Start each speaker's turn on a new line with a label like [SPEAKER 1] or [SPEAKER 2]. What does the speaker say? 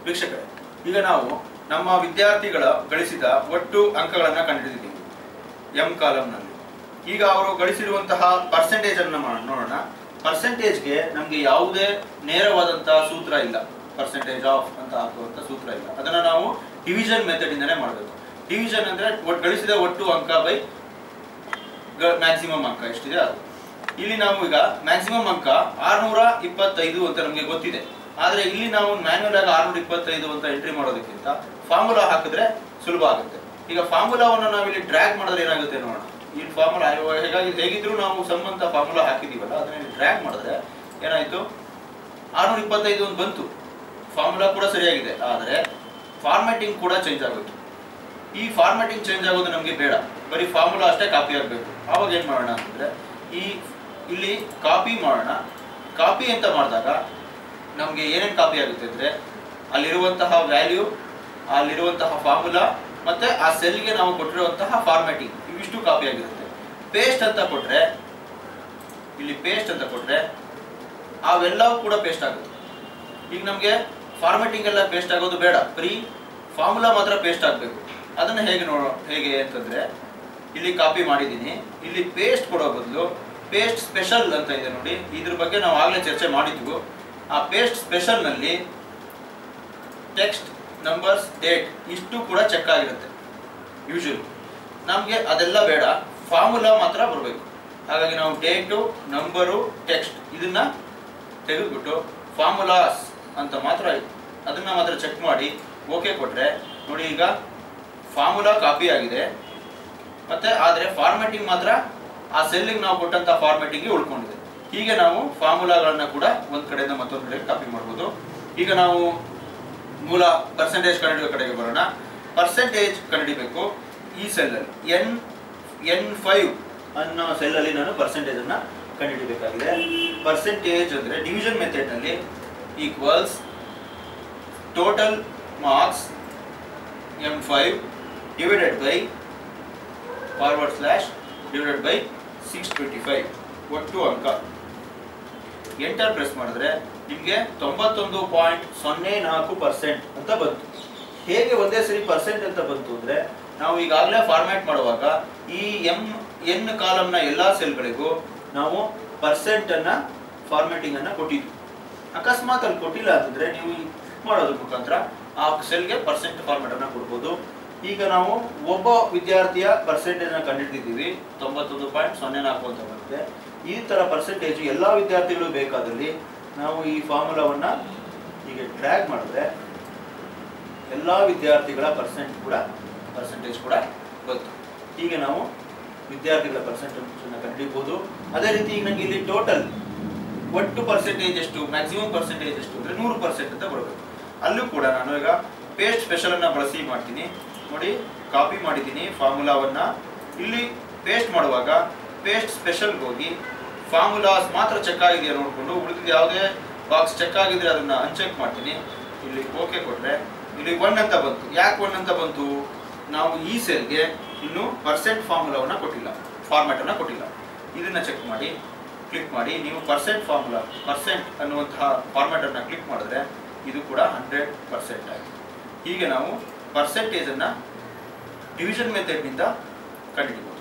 [SPEAKER 1] ವೀಕ್ಷಕರೇ ಈಗ ನಾವು ನಮ್ಮ ವಿದ್ಯಾರ್ಥಿಗಳ ಗಳಿಸಿದ ಒಟ್ಟು ಅಂಕಗಳನ್ನು ಕಂಡುಹಿಡಿದಿದ್ದೀವಿ ಎಂ ಕಾಲಂನಲ್ಲಿ ಈಗ ಅವರು ಗಳಿಸಿರುವಂತಹ ಪರ್ಸೆಂಟೇಜ್ ಅನ್ನು ಮಾ- ನೋಡೋಣ ಪರ್ಸೆಂಟೇಜ್ಗೆ ನಮಗೆ ಯಾವುದೇ ನೇರವಾದಂತಹ ಸೂತ್ರ ಇಲ್ಲ ಪರ್ಸೆಂಟೇಜ್ ಆಫ್ ಅಂತ ಹಾಕುವಂತ ಸೂತ್ರ ಇಲ್ಲ ಅದನ್ನ ನಾವು ಡಿವಿಷನ್ ಮೆಥಡ್ ಇಂದನೇ ಮಾಡಬೇಕು ಡಿವಿಷನ್ ಅಂದ್ರೆ ಒಟ್ಟು ಗಳಿಸಿದ ಒಟ್ಟು ಅಂಕ ಬೈ ಮ್ಯಾಕ್ಸಿಮಮ್ ಅಂಕ ಎಷ್ಟಿದೆ ಅದು ಇಲ್ಲಿ ನಾವು ಈಗ ಮ್ಯಾಕ್ಸಿಮಮ್ ಅಂಕ ಆರ್ನೂರ ಇಪ್ಪತ್ತೈದು ಅಂತ ನಮಗೆ ಗೊತ್ತಿದೆ ಆದ್ರೆ ಇಲ್ಲಿ ನಾವು ಮ್ಯಾನ್ಯಲ್ ಆಗಿ ಆರ್ನೂರ ಇಪ್ಪತ್ತೈದು ಅಂತ ಎಂಟ್ರಿ ಮಾಡೋದಕ್ಕಿಂತ ಫಾರ್ಮುಲಾ ಹಾಕಿದ್ರೆ ಸುಲಭ ಆಗುತ್ತೆ ಈಗ ಫಾರ್ಮುಲಾವನ್ನು ನಾವು ಇಲ್ಲಿ ಡ್ರ್ಯಾಗ್ ಮಾಡಿದ್ರೆ ಏನಾಗುತ್ತೆ ನೋಡೋಣ ಈ ಫಾರ್ಮುಲಾ ಹೇಗಾಗಿ ಹೇಗಿದ್ರು ನಾವು ಸಂಬಂಧ ಫಾರ್ಮುಲಾ ಹಾಕಿದೀವಲ್ಲ ಅದನ್ನ ಡ್ರ್ಯಾಗ್ ಮಾಡಿದ್ರೆ ಏನಾಯ್ತು ಆರ್ನೂರ ಇಪ್ಪತ್ತೈದು ಒಂದು ಬಂತು ಫಾರ್ಮುಲಾ ಕೂಡ ಸರಿಯಾಗಿದೆ ಆದರೆ ಫಾರ್ಮ್ಯಾಟಿಂಗ್ ಕೂಡ ಚೇಂಜ್ ಆಗೋಯ್ತು ಈ ಫಾರ್ಮ್ಯಾಟಿಂಗ್ ಚೇಂಜ್ ಆಗೋದು ನಮಗೆ ಬೇಡ ಬರೀ ಫಾರ್ಮುಲಾ ಅಷ್ಟೇ ಕಾಪಿ ಆಗಬೇಕು ಆವಾಗ ಏನು ಮಾಡೋಣ ಅಂತಂದ್ರೆ ಈ ಇಲ್ಲಿ ಕಾಪಿ ಮಾಡೋಣ ಕಾಪಿ ಅಂತ ಮಾಡಿದಾಗ ನಮಗೆ ಏನೇನು ಕಾಪಿ ಆಗುತ್ತೆ ಅಂದರೆ ಅಲ್ಲಿರುವಂತಹ ವ್ಯಾಲ್ಯೂ ಅಲ್ಲಿರುವಂತಹ ಫಾರ್ಮುಲಾ ಮತ್ತೆ ಆ ಸೆಲ್ಗೆ ನಾವು ಕೊಟ್ಟಿರುವಂತಹ ಫಾರ್ಮ್ಯಾಟಿಂಗ್ ಇವಿಷ್ಟು ಕಾಪಿ ಆಗಿರುತ್ತೆ ಪೇಸ್ಟ್ ಅಂತ ಕೊಟ್ರೆ ಇಲ್ಲಿ ಪೇಸ್ಟ್ ಅಂತ ಕೊಟ್ರೆ ಅವೆಲ್ಲವೂ ಕೂಡ ಪೇಸ್ಟ್ ಆಗುತ್ತೆ ಈಗ ನಮಗೆ ಫಾರ್ಮ್ಯಾಟಿಂಗ್ ಎಲ್ಲ ಪೇಸ್ಟ್ ಆಗೋದು ಬೇಡ ಬರೀ ಫಾರ್ಮುಲಾ ಮಾತ್ರ ಪೇಸ್ಟ್ ಆಗಬೇಕು ಅದನ್ನು ಹೇಗೆ ನೋಡೋ ಹೇಗೆ ಅಂತಂದ್ರೆ ಇಲ್ಲಿ ಕಾಪಿ ಮಾಡಿದ್ದೀನಿ ಇಲ್ಲಿ ಪೇಸ್ಟ್ ಕೊಡೋ ಬದಲು ಪೇಸ್ಟ್ ಸ್ಪೆಷಲ್ ಅಂತ ಇದೆ ನೋಡಿ ಇದ್ರ ಬಗ್ಗೆ ನಾವು ಆಗಲೇ ಚರ್ಚೆ ಮಾಡಿದ್ವು ಆ ಪೇಸ್ಟ್ ಸ್ಪೆಷಲ್ನಲ್ಲಿ ಟೆಕ್ಸ್ಟ್ ನಂಬರ್ಸ್ ಡೇಟ್ ಇಷ್ಟು ಕೂಡ ಚೆಕ್ ಆಗಿರುತ್ತೆ ಯೂಶುವಲಿ ನಮಗೆ ಅದೆಲ್ಲ ಬೇಡ ಫಾರ್ಮುಲಾ ಮಾತ್ರ ಬರಬೇಕು ಹಾಗಾಗಿ ನಾವು ಡೇಟು ನಂಬರು ಟೆಕ್ಸ್ಟ್ ಇದನ್ನ ತೆಗೆದುಬಿಟ್ಟು ಫಾರ್ಮುಲಾಸ್ ಅಂತ ಮಾತ್ರ ಅದನ್ನ ಮಾತ್ರ ಚೆಕ್ ಮಾಡಿ ಓಕೆ ಕೊಟ್ರೆ ನೋಡಿ ಈಗ ಫಾರ್ಮುಲಾ ಕಾಪಿ ಆಗಿದೆ ಮತ್ತೆ ಆದರೆ ಫಾರ್ಮ್ಯಾಟಿಂಗ್ ಮಾತ್ರ ಆ ಸೆಲ್ಲಿಗೆ ನಾವು ಕೊಟ್ಟಂತ ಫಾರ್ಮ್ಯಾಟಿಂಗ್ ಉಳ್ಕೊಂಡಿದೆ ಹೀಗೆ ನಾವು ಫಾರ್ಮುಲಾಗಳನ್ನ ಕೂಡ ಒಂದ್ ಕಡೆಯಿಂದ ಮತ್ತೊಂದು ಕಡೆಗೆ ಕಾಪಿ ಮಾಡ್ಬೋದು ಈಗ ನಾವು ಮೂಲ ಪರ್ಸೆಂಟೇಜ್ ಕಂಡುಹಿಡಿಯೋ ಕಡೆಗೆ ಬರೋಣ ಪರ್ಸೆಂಟೇಜ್ ಕಂಡುಹಿಡಿಬೇಕು ಈ ಸೆಲ್ಲಲ್ಲಿ ಎನ್ ಎನ್ ಫೈವ್ ಅನ್ನೋ ಸೆಲ್ಲಲ್ಲಿ ನಾನು ಪರ್ಸೆಂಟೇಜ್ ಅನ್ನ ಕಂಡುಹಿಡಿಬೇಕಾಗಿದೆ ಪರ್ಸೆಂಟೇಜ್ ಅಂದ್ರೆ ಡಿವಿಷನ್ ಮೆಥಡ್ ನಲ್ಲಿ equals total marks M five divided by forward slash divided by six twenty five ಒಟ್ಟು ಅಂಕ ಎಂಟರ್ ಪ್ರೆಸ್ ಮಾಡಿದ್ರೆ ನಿಮಗೆ ತೊಂಬತ್ತೊಂದು ಪಾಯಿಂಟ್ ಸೊನ್ನೆ ನಾಲ್ಕು ಪರ್ಸೆಂಟ್ ಅಂತ ಬಂತು ಹೇಗೆ ಒಂದೇ ಸರಿ ಪರ್ಸೆಂಟ್ ಅಂತ ಬಂತು ಅಂದ್ರೆ ನಾವು ಈಗಾಗಲೇ ಫಾರ್ಮ್ಯಾಟ್ ಮಾಡುವಾಗ ಈ ಎಂ ಎನ್ ಕಾಲಮ್ನ ಎಲ್ಲಾ ಸೆಲ್ಗಳಿಗೂ ನಾವು ಪರ್ಸೆಂಟ್ ಅನ್ನ ಫಾರ್ಮ್ಯಾಟಿಂಗ್ ಅನ್ನ ಕೊಟ್ಟಿದ್ವಿ ಅಕಸ್ಮಾತ್ ಅಲ್ಲಿ ಕೊಟ್ಟಿಲ್ಲ ಅಂತಂದ್ರೆ ನೀವು ಈ ಮಾಡೋದ್ರ ಮುಖಾಂತರ ಆ ಸೆಲ್ಗೆ ಪರ್ಸೆಂಟ್ ಫಾರ್ಮ್ಯಾಟ್ ಅನ್ನ ಕೊಡ್ಬೋದು ಈಗ ನಾವು ಒಬ್ಬ ವಿದ್ಯಾರ್ಥಿಯ ಪರ್ಸೆಂಟೇಜ್ ನ ಕಂಡಿಡ್ತಿದ್ದೀವಿ ತೊಂಬತ್ತೊಂದು ಪಾಯಿಂಟ್ ಸೊನ್ನೆ ನಾಲ್ಕು ಅಂತ ಬರುತ್ತೆ ಈ ತರ ಪರ್ಸೆಂಟೇಜ್ ಎಲ್ಲಾ ವಿದ್ಯಾರ್ಥಿಗಳು ಬೇಕಾದಲ್ಲಿ ನಾವು ಈ ಫಾರ್ಮುಲಾವನ್ನ ಹೀಗೆ ಡ್ರ್ಯಾಗ್ ಮಾಡಿದ್ರೆ ಎಲ್ಲಾ ವಿದ್ಯಾರ್ಥಿಗಳ ಪರ್ಸೆಂಟ್ ಕೂಡ ಪರ್ಸೆಂಟೇಜ್ ಕೂಡ ಬಂತು ಹೀಗೆ ನಾವು ವಿದ್ಯಾರ್ಥಿಗಳ ಪರ್ಸೆಂಟೇಜ್ ಕಂಡುಹಿಡಿಬಹುದು ಅದೇ ರೀತಿ ಈಗ ನಂಗೆ ಇಲ್ಲಿ ಟೋಟಲ್ ಒಟ್ಟು ಪರ್ಸೆಂಟೇಜ್ ಎಷ್ಟು ಮ್ಯಾಕ್ಸಿಮಮ್ ಪರ್ಸೆಂಟೇಜ್ ಎಷ್ಟು ಅಂದ್ರೆ ನೂರು ಪರ್ಸೆಂಟ್ ಅಂತ ಬರಬೇಕು ಅಲ್ಲೂ ಕೂಡ ನಾನು ಈಗ ಪೇಸ್ಟ್ ಸ್ಪೆಷಲ್ ಅನ್ನ ಬಳಸಿ ಮಾಡ್ತೀನಿ ನೋಡಿ ಕಾಪಿ ಮಾಡಿದ್ದೀನಿ ಫಾರ್ಮುಲಾವನ್ನ ಇಲ್ಲಿ ಪೇಸ್ಟ್ ಮಾಡುವಾಗ ಪೇಸ್ಟ್ ಸ್ಪೆಷಲ್ಗೆ ಹೋಗಿ ಫಾರ್ಮುಲಾಸ್ ಮಾತ್ರ ಚೆಕ್ ಆಗಿದೆಯಾ ನೋಡಿಕೊಂಡು ಉಳಿದಿದ್ದು ಯಾವುದೇ ಬಾಕ್ಸ್ ಚೆಕ್ ಆಗಿದ್ರೆ ಅದನ್ನ ಅನ್ಚೆಕ್ ಮಾಡ್ತೀನಿ ಇಲ್ಲಿ ಓಕೆ ಕೊಟ್ರೆ ಇಲ್ಲಿ ಒನ್ ಅಂತ ಬಂತು ಯಾಕೆ ಒನ್ ಅಂತ ಬಂತು ನಾವು ಈ ಸೆಲ್ಗೆ ಇನ್ನು ಪರ್ಸೆಂಟ್ ಫಾರ್ಮುಲಾವನ್ನ ಕೊಟ್ಟಿಲ್ಲ ಫಾರ್ಮ್ಯಾಟ್ ಅನ್ನ ಕೊಟ್ಟಿಲ್ಲ ಇದನ್ನ ಚೆಕ್ ಮಾಡಿ ಕ್ಲಿಕ್ ಮಾಡಿ ನೀವು ಪರ್ಸೆಂಟ್ ಫಾರ್ಮುಲಾ ಪರ್ಸೆಂಟ್ ಅನ್ನುವಂತಹ ಫಾರ್ಮ್ಯಾಟ್ ಅನ್ನ ಕ್ಲಿಕ್ ಮಾಡಿದ್ರೆ ಇದು ಕೂಡ ಹಂಡ್ರೆಡ್ ಪರ್ಸೆಂಟ್ ಆಗಿದೆ ಹೀಗೆ ನಾವು ಪರ್ಸೆಂಟೇಜ್ ಅನ್ನ ಡಿವಿಷನ್ ಮೆಥಡ್ ನಿಂದ ಕಂಡುಹಿಡಿಬಹುದು